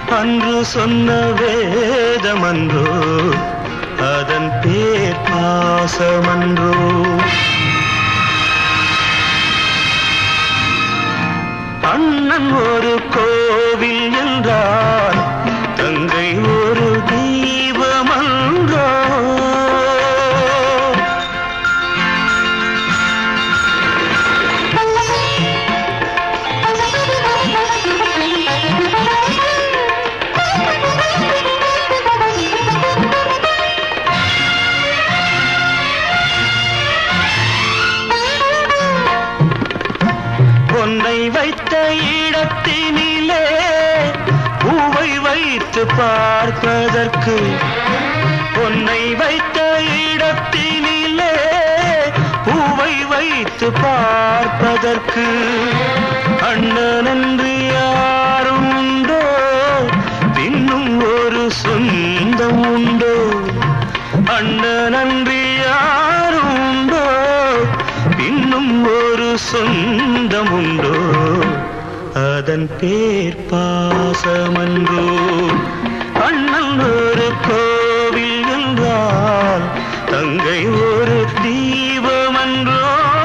அன்று சொன்ன வேதமன்றோ அதன் பேர் பாசமன்றோ அண்ணன் ஒரு கோவில் என்றால் தங்கை ஒரு தீபமன்றோ பொன்னை வைத்த இடத்தினிலே பூவை வைத்து பார்ப்பதற்கு பொன்னை வைத்த இடத்தினிலே பூவை வைத்து பார்ப்பதற்கு அண்ணன் என்று யாரும் உண்டோ இன்னும் ஒரு சொந்தம் உண்டோ அண்ணன் அன்று யாரும் உண்டோ இன்னும் ஒரு சொந்தம் உண்டோ அதன் பேர் பாசமன்றோ அண்ணன் ஒரு கோவில் என்றால் தங்கை ஒரு தீபமன்றோ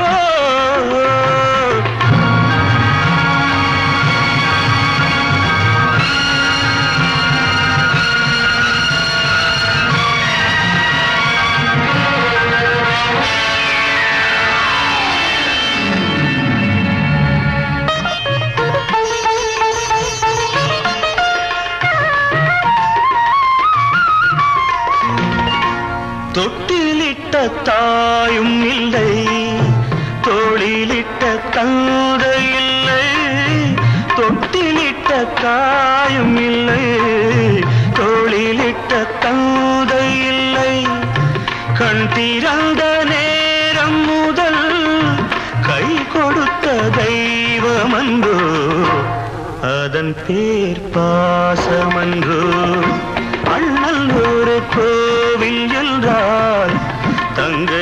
தொட்டிலிட்ட தாயும் இல்லை தோளிலிட்ட தந்தை இல்லை தொட்டிலிட்ட தாயும் இல்லை தோளிலிட்ட தந்தை இல்லை கண் திறந்த நேரம் முதல் கை கொடுத்த தெய்வமன்றோ அதன் பேர் பாசமன்றோ அண்ணல் ஒரு கோவில் என்றால் தங்கை